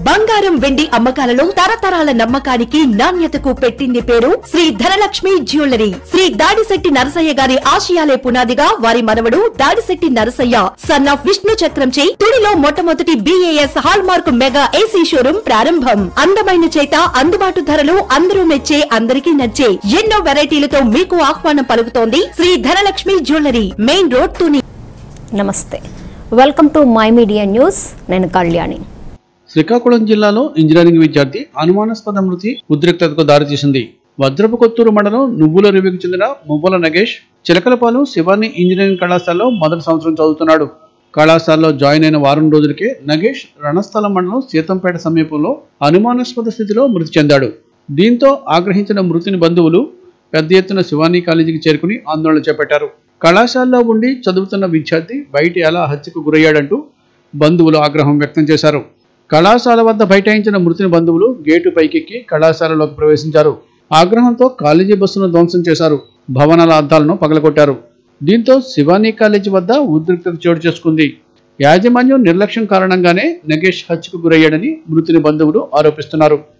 బంగారం వెండి అమ్మకాలలో తరతరాల నమ్మకానికి నాణ్యతకు పెట్టింది పేరు శ్రీ ధనలక్ష్మి జ్యువెలరీ శ్రీ దాడిశెట్టి నరసయ్య గారి ఆశయాలే పునాదిగా వారి మనవడు దాడిశెట్టి నరసయ్య సన్ ఆఫ్ విష్ణు చక్రంచే తుడిలో మొట్టమొదటి BAS hallmark mega AC showroom ప్రారంభం అందమైన చేత అందుబాటు ధరలు అందరూ మెచ్చే అందరికీ నచ్చే ఎన్నో వెరైటీలతో మీకు ఆహ్వానం పలుకుతోంది Shri Dhanalakshmi jewellery main road Tuni నమస్తే welcome to my media news నేను కళ్యాణి శ్రీకాకుళం జిల్లాలో ఇంజనీరింగ్ విద్యార్థి అనుమానాస్పద మృతి ఉద్రిక్తతకు దారితీసింది వజ్రపు కొత్తూరు మండలం నువ్వుల రివికి చెందిన మువ్వల నగేష్ చిలకలపాలెం శివాని ఇంజనీరింగ్ కళాశాలలో మొదటి సంవత్సరం చదువుతున్నాడు కళాశాలలో జాయిన్ అయిన వారం రోజులకే నగేష్ రణస్థలం మండలం సీతంపేట సమీపంలో అనుమానాస్పద స్థితిలో మృతి చెందాడు దీంతో ఆగ్రహించిన మృతిని బంధువులు పెద్ద ఎత్తున శివాని కాలేజీకి చేరుకుని ఆందోళన చేపట్టారు కళాశాలలో ఉండి చదువుతున్న విద్యార్థి బయట ఎలా హత్యకు గురయ్యాడంటూ బంధువులు ఆగ్రహం వ్యక్తం చేశారు కళాశాల వద్ద బైఠాయించిన మృతిని బంధువులు గేటు పైకెక్కి కళాశాలలోకి ప్రవేశించారు ఆగ్రహంతో కాలేజీ బస్సును ధ్వంసం చేశారు భవనాల అద్దాలను పగలగొట్టారు దీంతో శివానీ కాలేజీ వద్ద ఉద్రిక్తత చోటు చేసుకుంది యాజమాన్యం నిర్లక్ష్యం కారణంగానే నగేష్ హత్యకు గురయ్యాడని మృతిని బంధువులు ఆరోపిస్తున్నారు